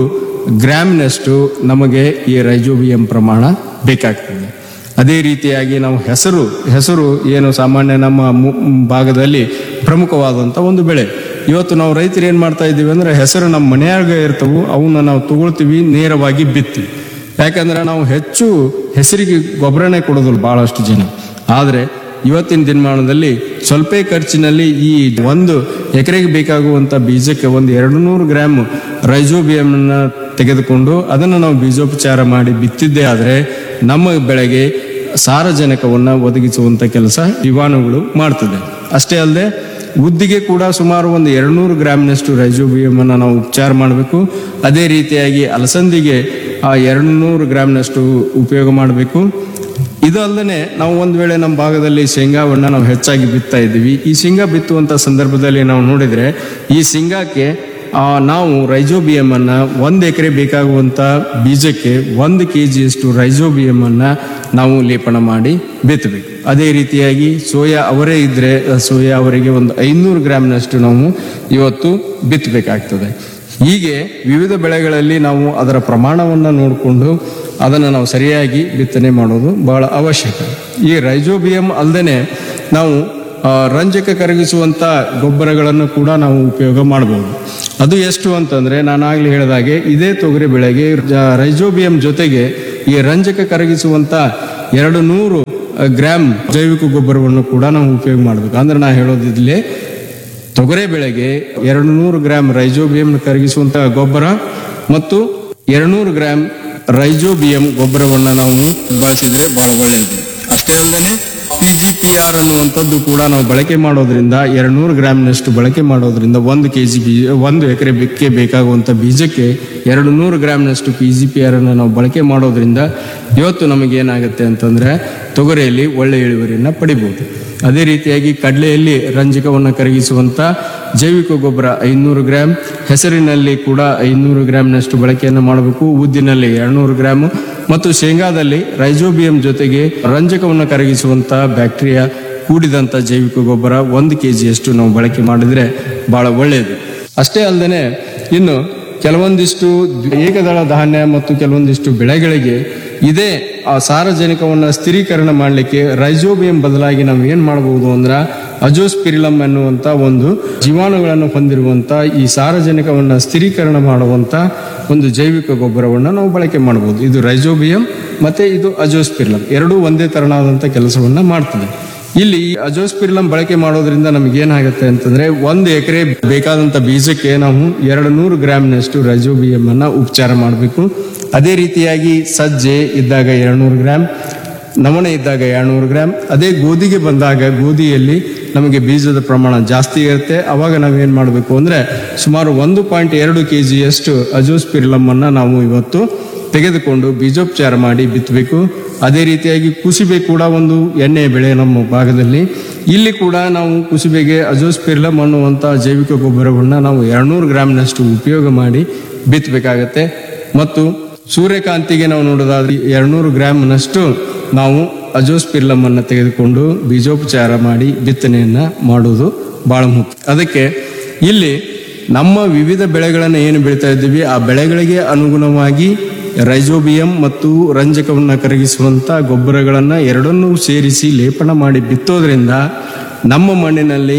ಗ್ರಾಮ್ನಷ್ಟು ನಮಗೆ ಈ ರೈಜೋಬಿಯಂ ಪ್ರಮಾಣ ಬೇಕಾಗ್ತದೆ ಅದೇ ರೀತಿಯಾಗಿ ನಾವು ಹೆಸರು ಹೆಸರು ಏನು ಸಾಮಾನ್ಯ ನಮ್ಮ ಮು- ಭಾಗದಲ್ಲಿ ಪ್ರಮುಖವಾದಂಥ ಒಂದು ಬೆಳೆ ಇವತ್ತು ನಾವು ರೈತರು ಏನು ಮಾಡ್ತಾ ಇದ್ದೀವಿ ಅಂದ್ರೆ ಹೆಸರು ನಮ್ಮ ಮನೆಯಾಗ ಇರ್ತವು ಅವನ್ನ ನಾವು ತಗೊಳ್ತೀವಿ ನೇರವಾಗಿ ಬಿತ್ತೀವಿ ಯಾಕಂದ್ರೆ ನಾವು ಹೆಚ್ಚು ಹೆಸರಿಗೆ ಗೊಬ್ಬರನೇ ಕೊಡೋದಿಲ್ಲ ಬಹಳಷ್ಟು ಜನ ಆದರೆ ಇವತ್ತಿನ ದಿನಮಾನದಲ್ಲಿ ಸ್ವಲ್ಪ ಖರ್ಚಿನಲ್ಲಿ ಈ ಒಂದು ಎಕರೆಗೆ ಬೇಕಾಗುವಂತ ಬೀಜಕ್ಕೆ ಒಂದು ಎರಡು ನೂರು ಗ್ರಾಮ್ ರೈಜೋಬಿಯಂನ ತೆಗೆದುಕೊಂಡು ಅದನ್ನು ನಾವು ಬೀಜೋಪಚಾರ ಮಾಡಿ ಬಿತ್ತಿದ್ದೇ ಆದರೆ ನಮ್ಮ ಬೆಳೆಗೆ ಸಾರಜನಕವನ್ನು ಒದಗಿಸುವಂತ ಕೆಲಸ ಜೀವಾಣುಗಳು ಮಾಡ್ತದೆ ಅಷ್ಟೇ ಅಲ್ಲದೆ ಉದ್ದಿಗೆ ಕೂಡ ಸುಮಾರು ಒಂದು ಎರಡ್ನೂರು ಗ್ರಾಮ್ನಷ್ಟು ರೈಜೋಬಿಯಂ ಅನ್ನು ನಾವು ಉಪಚಾರ ಮಾಡಬೇಕು ಅದೇ ರೀತಿಯಾಗಿ ಅಲಸಂದಿಗೆ ಆ ಎರಡು ನೂರು ಗ್ರಾಮ್ನಷ್ಟು ಉಪಯೋಗ ಮಾಡಬೇಕು ಇದು ಅಲ್ಲದೆ ನಾವು ಒಂದು ವೇಳೆ ನಮ್ಮ ಭಾಗದಲ್ಲಿ ಶೇಂಗಾವನ್ನ ನಾವು ಹೆಚ್ಚಾಗಿ ಬಿತ್ತಾ ಇದ್ದೀವಿ ಈ ಶೇಂಗಾ ಬಿತ್ತುವಂತ ಸಂದರ್ಭದಲ್ಲಿ ನಾವು ನೋಡಿದ್ರೆ ಈ ಶೇಂಗಾಕ್ಕೆ ಆ, ನಾವು ರೈಜೋಬಿಯಂ ಅನ್ನ ಒಂದು ಎಕರೆ ಬೇಕಾಗುವಂತ ಬೀಜಕ್ಕೆ ಒಂದು ಕೆ ಜಿಯಷ್ಟು ರೈಜೋಬಿಯಂ ಅನ್ನ ನಾವು ಲೇಪನ ಮಾಡಿ ಬಿತ್ತಬೇಕು ಅದೇ ರೀತಿಯಾಗಿ ಸೋಯಾ ಅವರೇ ಇದ್ರೆ ಆ ಸೋಯಾ ಅವರಿಗೆ ಒಂದು ಐನೂರು ಗ್ರಾಮ್ನಷ್ಟು ನಾವು ಇವತ್ತು ಬಿತ್ತಬೇಕಾಗ್ತದೆ ಹೀಗೆ ವಿವಿಧ ಬೆಳೆಗಳಲ್ಲಿ ನಾವು ಅದರ ಪ್ರಮಾಣವನ್ನು ನೋಡಿಕೊಂಡು ಅದನ್ನು ನಾವು ಸರಿಯಾಗಿ ಬಿತ್ತನೆ ಮಾಡೋದು ಬಹಳ ಅವಶ್ಯಕ ಈ ರೈಜೋಬಿಯಂ ಅಲ್ಲದೆ ನಾವು ಆ, ರಂಜಕ ಕರಗಿಸುವಂತ ಗೊಬ್ಬರಗಳನ್ನು ಕೂಡ ನಾವು ಉಪಯೋಗ ಮಾಡಬಹುದು ಅದು ಎಷ್ಟು ಅಂತಂದ್ರೆ ನಾನು ಆಗ್ಲೇ ಹೇಳಿದಾಗೆ ಇದೇ ತೊಗರಿ ಬೆಳೆಗೆ ಜ- ರೈಜೋಬಿಯಂ ಜೊತೆಗೆ ಈ ರಂಜಕ ಕರಗಿಸುವಂತ ಎರಡು ನೂರು ಗ್ರಾಮ್ ಜೈವಿಕ ಗೊಬ್ಬರವನ್ನು ಕೂಡ ನಾವು ಉಪಯೋಗ ಮಾಡಬೇಕು ಅಂದ್ರೆ ನಾ ಹೇಳೋದಿದ್ಲೇ ತೊಗರೆ ಬೆಳೆಗೆ ಎರಡು ನೂರು ಗ್ರಾಂ ರೈಜೋಬಿಯಂ ಕರಗಿಸುವಂತಹ ಗೊಬ್ಬರ ಮತ್ತು ಎರಡ್ನೂರು ಗ್ರಾಂ ರೈಜೋಬಿಯಂ ಗೊಬ್ಬರವನ್ನು ನಾವು ಬಳಸಿದ್ರೆ ಬಹಳ ಒಳ್ಳೆಯದು ಅಷ್ಟೇ ಅಲ್ಲದೆ ಪಿ ಜಿ ಪಿ ಆರ್ ಅನ್ನುವಂಥದ್ದು ಕೂಡ ನಾವು ಬಳಕೆ ಮಾಡೋದ್ರಿಂದ ಎರಡ್ನೂರು ಗ್ರಾಮ್ನಷ್ಟು ಬಳಕೆ ಮಾಡೋದ್ರಿಂದ ಒಂದು ಕೆ ಜಿ ಬೀಜ ಒಂದು ಎಕರೆ ಬೆಕ್ಕೆ ಬೇಕಾಗುವಂಥ ಬೀಜಕ್ಕೆ ಎರಡು ನೂರು ಗ್ರಾಮ್ನಷ್ಟು ಪಿ ಜಿ ಪಿ ಆರ್ ಅನ್ನು ನಾವು ಬಳಕೆ ಮಾಡೋದ್ರಿಂದ ಇವತ್ತು ನಮಗೆ ಏನಾಗುತ್ತೆ ಅಂತಂದ್ರೆ ತೊಗರಿಯಲ್ಲಿ ಒಳ್ಳೆ ಇಳುವರಿಯನ್ನು ಪಡಿಬಹುದು ಅದೇ ರೀತಿಯಾಗಿ ಕಡಲೆಯಲ್ಲಿ ರಂಜಕವನ್ನು ಕರಗಿಸುವಂತ ಜೈವಿಕ ಗೊಬ್ಬರ ಐನೂರು ಗ್ರಾಂ ಹೆಸರಿನಲ್ಲಿ ಕೂಡ ಐನೂರು ಗ್ರಾಂನಷ್ಟು ಬಳಕೆಯನ್ನು ಮಾಡಬೇಕು ಉದ್ದಿನಲ್ಲಿ ಎರಡ್ನೂರು ಗ್ರಾಮ್ ಮತ್ತು ಶೇಂಗಾದಲ್ಲಿ ರೈಜೋಬಿಯಂ ಜೊತೆಗೆ ರಂಜಕವನ್ನು ಕರಗಿಸುವಂತ ಬ್ಯಾಕ್ಟೀರಿಯಾ ಕೂಡಿದಂತ ಜೈವಿಕ ಗೊಬ್ಬರ ಒಂದು ಕೆ ಜಿಯಷ್ಟು ನಾವು ಬಳಕೆ ಮಾಡಿದ್ರೆ ಬಹಳ ಒಳ್ಳೆಯದು ಅಷ್ಟೇ ಅಲ್ಲದೆ ಇನ್ನು ಕೆಲವೊಂದಿಷ್ಟು ಏಕದಳ ಧಾನ್ಯ ಮತ್ತು ಕೆಲವೊಂದಿಷ್ಟು ಬೆಳೆಗಳಿಗೆ ಇದೇ ಆ ಸಾರಜನಕವನ್ನು ಸ್ಥಿರೀಕರಣ ಮಾಡಲಿಕ್ಕೆ ರೈಜೋಬಿಯಂ ಬದಲಾಗಿ ನಾವು ಏನ್ ಮಾಡಬಹುದು ಅಂದ್ರ ಅಜೋಸ್ಪಿರಿಲಮ್ ಎನ್ನುವಂತ ಒಂದು ಜೀವಾಣುಗಳನ್ನು ಹೊಂದಿರುವಂತ ಈ ಸಾರಜನಕವನ್ನು ಸ್ಥಿರೀಕರಣ ಮಾಡುವಂತ ಒಂದು ಜೈವಿಕ ಗೊಬ್ಬರವನ್ನು ನಾವು ಬಳಕೆ ಮಾಡಬಹುದು ಇದು ರೈಜೋಬಿಯಂ ಮತ್ತೆ ಇದು ಅಜೋಸ್ಪಿರಿಲಮ್ ಎರಡೂ ಒಂದೇ ತರನಾದಂತ ಕೆಲಸವನ್ನ ಮಾಡ್ತದೆ ಇಲ್ಲಿ ಈ ಅಜೋಸ್ಪಿರಿಲಂ ಬಳಕೆ ಮಾಡೋದ್ರಿಂದ ನಮ್ಗೆ ಏನಾಗುತ್ತೆ ಅಂತಂದ್ರೆ ಒಂದು ಎಕರೆ ಬೇಕಾದಂತ ಬೀಜಕ್ಕೆ ನಾವು ಎರಡು ನೂರು ಗ್ರಾಮ್ನಷ್ಟು ರೈಜೋಬಿಯಂ ಅನ್ನ ಉಪಚಾರ ಮಾಡಬೇಕು ಅದೇ ರೀತಿಯಾಗಿ ಸಜ್ಜೆ ಇದ್ದಾಗ ಎರಡ್ನೂರು ಗ್ರಾಮ್ ನವಣೆ ಇದ್ದಾಗ ಎರಡ್ನೂರು ಗ್ರಾಮ್ ಅದೇ ಗೋಧಿಗೆ ಬಂದಾಗ ಗೋಧಿಯಲ್ಲಿ ನಮಗೆ ಬೀಜದ ಪ್ರಮಾಣ ಜಾಸ್ತಿ ಇರುತ್ತೆ ಅವಾಗ ನಾವೇನ್ ಮಾಡಬೇಕು ಅಂದ್ರೆ ಸುಮಾರು ಒಂದು ಪಾಯಿಂಟ್ ಎರಡು ಕೆ ಜಿಯಷ್ಟು ಅಜೋಸ್ಪಿರಿಲಂ ಅನ್ನ ನಾವು ಇವತ್ತು ತೆಗೆದುಕೊಂಡು ಬೀಜೋಪಚಾರ ಮಾಡಿ ಬಿತ್ತಬೇಕು ಅದೇ ರೀತಿಯಾಗಿ ಕುಸುಬೆ ಕೂಡ ಒಂದು ಎಣ್ಣೆ ಬೆಳೆ ನಮ್ಮ ಭಾಗದಲ್ಲಿ ಇಲ್ಲಿ ಕೂಡ ನಾವು ಕುಸುಬೆಗೆ ಅಜೋಸ್ಪಿರ್ಲಮ್ ಅನ್ನುವಂಥ ಜೈವಿಕ ಗೊಬ್ಬರವನ್ನು ನಾವು ಎರಡ್ನೂರು ಗ್ರಾಮ್ನಷ್ಟು ಉಪಯೋಗ ಮಾಡಿ ಬಿತ್ತಬೇಕಾಗತ್ತೆ ಮತ್ತು ಸೂರ್ಯಕಾಂತಿಗೆ ನಾವು ನೋಡೋದಾದ್ರೆ ಎರಡ್ನೂರು ಗ್ರಾಮ್ನಷ್ಟು ನಾವು ಅಜೋಸ್ಪಿರ್ಲಮ್ ಅನ್ನು ತೆಗೆದುಕೊಂಡು ಬೀಜೋಪಚಾರ ಮಾಡಿ ಬಿತ್ತನೆಯನ್ನ ಮಾಡುವುದು ಬಹಳ ಮುಖ್ಯ ಅದಕ್ಕೆ ಇಲ್ಲಿ ನಮ್ಮ ವಿವಿಧ ಬೆಳೆಗಳನ್ನು ಏನು ಬೆಳೀತಾ ಇದ್ದೀವಿ ಆ ಬೆಳೆಗಳಿಗೆ ಅನುಗುಣವಾಗಿ ರೈಜೋಬಿಯಂ ಮತ್ತು ರಂಜಕವನ್ನು ಕರಗಿಸುವಂತ ಗೊಬ್ಬರಗಳನ್ನ ಎರಡನ್ನೂ ಸೇರಿಸಿ ಲೇಪನ ಮಾಡಿ ಬಿತ್ತೋದ್ರಿಂದ ನಮ್ಮ ಮಣ್ಣಿನಲ್ಲಿ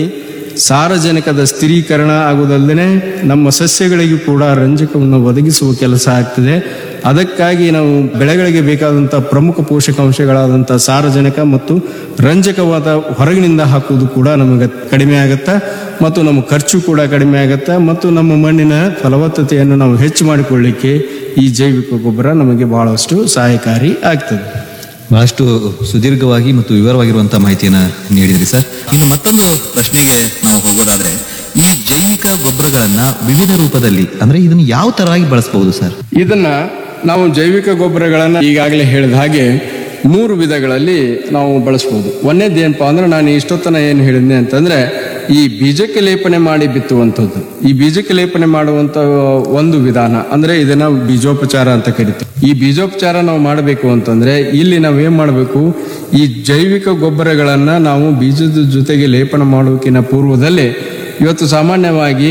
ಸಾರಜನಕದ ಸ್ಥಿರೀಕರಣ ಆಗುವುದಲ್ಲದೆ ನಮ್ಮ ಸಸ್ಯಗಳಿಗೂ ಕೂಡ ರಂಜಕವನ್ನು ಒದಗಿಸುವ ಕೆಲಸ ಆಗ್ತದೆ ಅದಕ್ಕಾಗಿ ನಾವು ಬೆಳೆಗಳಿಗೆ ಬೇಕಾದಂಥ ಪ್ರಮುಖ ಪೋಷಕಾಂಶಗಳಾದಂಥ ಸಾರಜನಕ ಮತ್ತು ರಂಜಕವಾದ ಹೊರಗಿನಿಂದ ಹಾಕುವುದು ಕೂಡ ನಮಗೆ ಕಡಿಮೆ ಆಗುತ್ತೆ ಮತ್ತು ನಮ್ಮ ಖರ್ಚು ಕೂಡ ಕಡಿಮೆ ಆಗುತ್ತೆ ಮತ್ತು ನಮ್ಮ ಮಣ್ಣಿನ ಫಲವತ್ತತೆಯನ್ನು ನಾವು ಹೆಚ್ಚು ಮಾಡಿಕೊಳ್ಳಿಕ್ಕೆ ಈ ಜೈವಿಕ ಗೊಬ್ಬರ ನಮಗೆ ಬಹಳಷ್ಟು ಸಹಾಯಕಾರಿ ಆಗ್ತದೆ ಬಹಳಷ್ಟು ಸುದೀರ್ಘವಾಗಿ ಮತ್ತು ವಿವರವಾಗಿರುವಂತಹ ಮಾಹಿತಿಯನ್ನ ನೀಡಿದ್ರಿ ಸರ್ ಇನ್ನು ಮತ್ತೊಂದು ಪ್ರಶ್ನೆಗೆ ನಾವು ಹೋಗೋದಾದ್ರೆ ಈ ಜೈವಿಕ ಗೊಬ್ಬರಗಳನ್ನ ವಿವಿಧ ರೂಪದಲ್ಲಿ ಅಂದ್ರೆ ಇದನ್ನ ಯಾವ ತರವಾಗಿ ಬಳಸಬಹುದು ಸರ್ ಇದನ್ನ ನಾವು ಜೈವಿಕ ಗೊಬ್ಬರಗಳನ್ನ ಈಗಾಗಲೇ ಹೇಳಿದ ಹಾಗೆ ಮೂರು ವಿಧಗಳಲ್ಲಿ ನಾವು ಬಳಸಬಹುದು ಒಂದೇದು ಏನಪ್ಪಾ ಅಂದ್ರೆ ನಾನು ಇಷ್ಟೊತ್ತನ ಏನು ಹೇಳಿದ್ನೆ ಅಂತಂದ್ರೆ ಈ ಬೀಜಕ್ಕೆ ಲೇಪನೆ ಮಾಡಿ ಬಿತ್ತುವಂಥದ್ದು ಈ ಬೀಜಕ್ಕೆ ಲೇಪನೆ ಮಾಡುವಂತ ಒಂದು ವಿಧಾನ ಅಂದ್ರೆ ಇದನ್ನ ಬೀಜೋಪಚಾರ ಅಂತ ಕರಿತೀವಿ ಈ ಬೀಜೋಪಚಾರ ನಾವು ಮಾಡಬೇಕು ಅಂತಂದ್ರೆ ಇಲ್ಲಿ ನಾವು ಏನ್ ಮಾಡಬೇಕು ಈ ಜೈವಿಕ ಗೊಬ್ಬರಗಳನ್ನ ನಾವು ಬೀಜದ ಜೊತೆಗೆ ಲೇಪನ ಮಾಡೋಕಿನ ಪೂರ್ವದಲ್ಲೇ ಇವತ್ತು ಸಾಮಾನ್ಯವಾಗಿ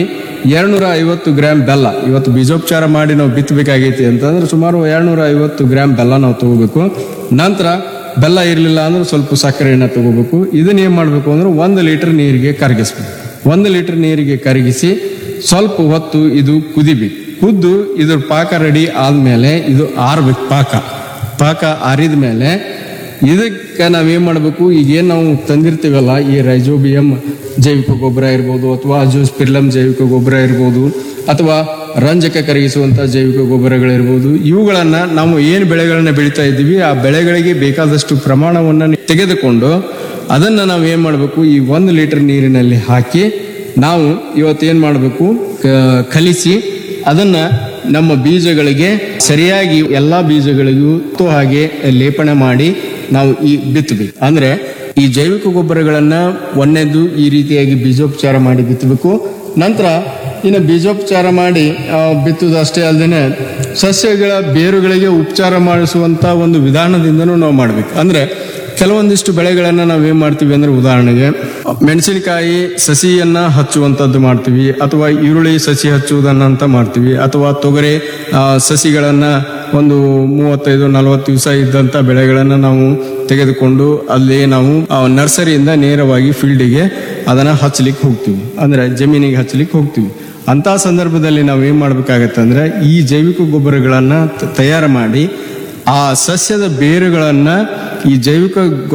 ಎರಡ್ನೂರ ಐವತ್ತು ಗ್ರಾಮ್ ಬೆಲ್ಲ ಇವತ್ತು ಬೀಜೋಪಚಾರ ಮಾಡಿ ನಾವು ಬಿತ್ತಬೇಕಾಗೈತಿ ಅಂತಂದ್ರೆ ಸುಮಾರು ಎರಡ್ನೂರ ಐವತ್ತು ಗ್ರಾಮ್ ಬೆಲ್ಲ ನಾವು ತಗೋಬೇಕು ನಂತರ ಬೆಲ್ಲ ಇರಲಿಲ್ಲ ಅಂದ್ರೆ ಸ್ವಲ್ಪ ಸಕ್ಕರೆಯನ್ನು ತಗೋಬೇಕು ಇದನ್ನ ಏನ್ ಮಾಡಬೇಕು ಅಂದ್ರೆ ಒಂದು ಲೀಟರ್ ನೀರಿಗೆ ಕರಗಿಸ್ಬೇಕು ಒಂದು ಲೀಟರ್ ನೀರಿಗೆ ಕರಗಿಸಿ ಸ್ವಲ್ಪ ಹೊತ್ತು ಇದು ಕುದಿಬೇಕು ಕುದ್ದು ಇದ್ರ ಪಾಕ ರೆಡಿ ಆದ್ಮೇಲೆ ಇದು ಆರ್ಬೇಕು ಪಾಕ ಪಾಕ ಆರಿದ ಮೇಲೆ ಇದಕ್ಕೆ ನಾವೇನ್ ಮಾಡಬೇಕು ಈಗೇನು ನಾವು ತಂದಿರ್ತೀವಲ್ಲ ಈ ರೈಜೋಬಿಯಂ ಜೈವಿಕ ಗೊಬ್ಬರ ಇರ್ಬೋದು ಅಥವಾ ಅಜೋಸ್ಪಿರ್ಲಮ್ ಜೈವಿಕ ಗೊಬ್ಬರ ಇರ್ಬೋದು ಅಥವಾ ರಂಜಕ ಕರಗಿಸುವಂತ ಜೈವಿಕ ಗೊಬ್ಬರಗಳಿರ್ಬೋದು ಇವುಗಳನ್ನ ನಾವು ಏನು ಬೆಳೆಗಳನ್ನ ಬೆಳೀತಾ ಇದ್ದೀವಿ ಆ ಬೆಳೆಗಳಿಗೆ ಬೇಕಾದಷ್ಟು ಪ್ರಮಾಣವನ್ನ ತೆಗೆದುಕೊಂಡು ಅದನ್ನ ನಾವು ಏನ್ ಮಾಡಬೇಕು ಈ ಒಂದು ಲೀಟರ್ ನೀರಿನಲ್ಲಿ ಹಾಕಿ ನಾವು ಇವತ್ತೇನ್ ಮಾಡಬೇಕು ಕಲಿಸಿ ಅದನ್ನ ನಮ್ಮ ಬೀಜಗಳಿಗೆ ಸರಿಯಾಗಿ ಎಲ್ಲಾ ಬೀಜಗಳಿಗೂ ತು ಹಾಗೆ ಲೇಪನ ಮಾಡಿ ನಾವು ಈ ಬಿತ್ತಬೇಕು ಅಂದ್ರೆ ಈ ಜೈವಿಕ ಗೊಬ್ಬರಗಳನ್ನ ಒಂದನೇದು ಈ ರೀತಿಯಾಗಿ ಬೀಜೋಪಚಾರ ಮಾಡಿ ಬಿತ್ತಬೇಕು ನಂತರ ಇನ್ನು ಬೀಜೋಪಚಾರ ಮಾಡಿ ಆ, ಬಿತ್ತುವುದು ಅಷ್ಟೇ ಅಲ್ಲದೆ ಸಸ್ಯಗಳ ಬೇರುಗಳಿಗೆ ಉಪಚಾರ ಮಾಡಿಸುವಂತ ಒಂದು ವಿಧಾನದಿಂದನೂ ನಾವು ಮಾಡ್ಬೇಕು ಅಂದ್ರೆ ಕೆಲವೊಂದಿಷ್ಟು ಬೆಳೆಗಳನ್ನ ನಾವು ಏನ್ ಮಾಡ್ತೀವಿ ಅಂದ್ರೆ ಉದಾಹರಣೆಗೆ ಮೆಣಸಿನಕಾಯಿ ಸಸಿಯನ್ನ ಹಚ್ಚುವಂತದ್ದು ಮಾಡ್ತೀವಿ ಅಥವಾ ಈರುಳ್ಳಿ ಸಸಿ ಹಚ್ಚುವುದನ್ನ ಅಂತ ಮಾಡ್ತೀವಿ ಅಥವಾ ತೊಗರೆ ಆ, ಸಸಿಗಳನ್ನ ಒಂದು ಮೂವತ್ತೈದು ನಲವತ್ತು ದಿವಸ ಇದ್ದಂತ ಬೆಳೆಗಳನ್ನ ನಾವು ತೆಗೆದುಕೊಂಡು ಅಲ್ಲಿ ನಾವು ಆ ನರ್ಸರಿಯಿಂದ ನೇರವಾಗಿ ಫೀಲ್ಡಿಗೆ ಅದನ್ನ ಹಚ್ಚಲಿಕ್ಕೆ ಹೋಗ್ತೀವಿ ಅಂದ್ರೆ ಜಮೀನಿಗೆ ಹಚ್ಚಲಿಕ್ಕೆ ಹೋಗ್ತೀವಿ ಅಂತ ಸಂದರ್ಭದಲ್ಲಿ ನಾವು ಏನ್ ಮಾಡ್ಬೇಕಾಗತ್ತೆ ಅಂದ್ರೆ ಈ ಜೈವಿಕ ಗೊಬ್ಬರಗಳನ್ನ ತ- ತಯಾರು ಮಾಡಿ ಆ ಸಸ್ಯದ ಬೇರುಗಳನ್ನ ಈ ಜೈವಿಕ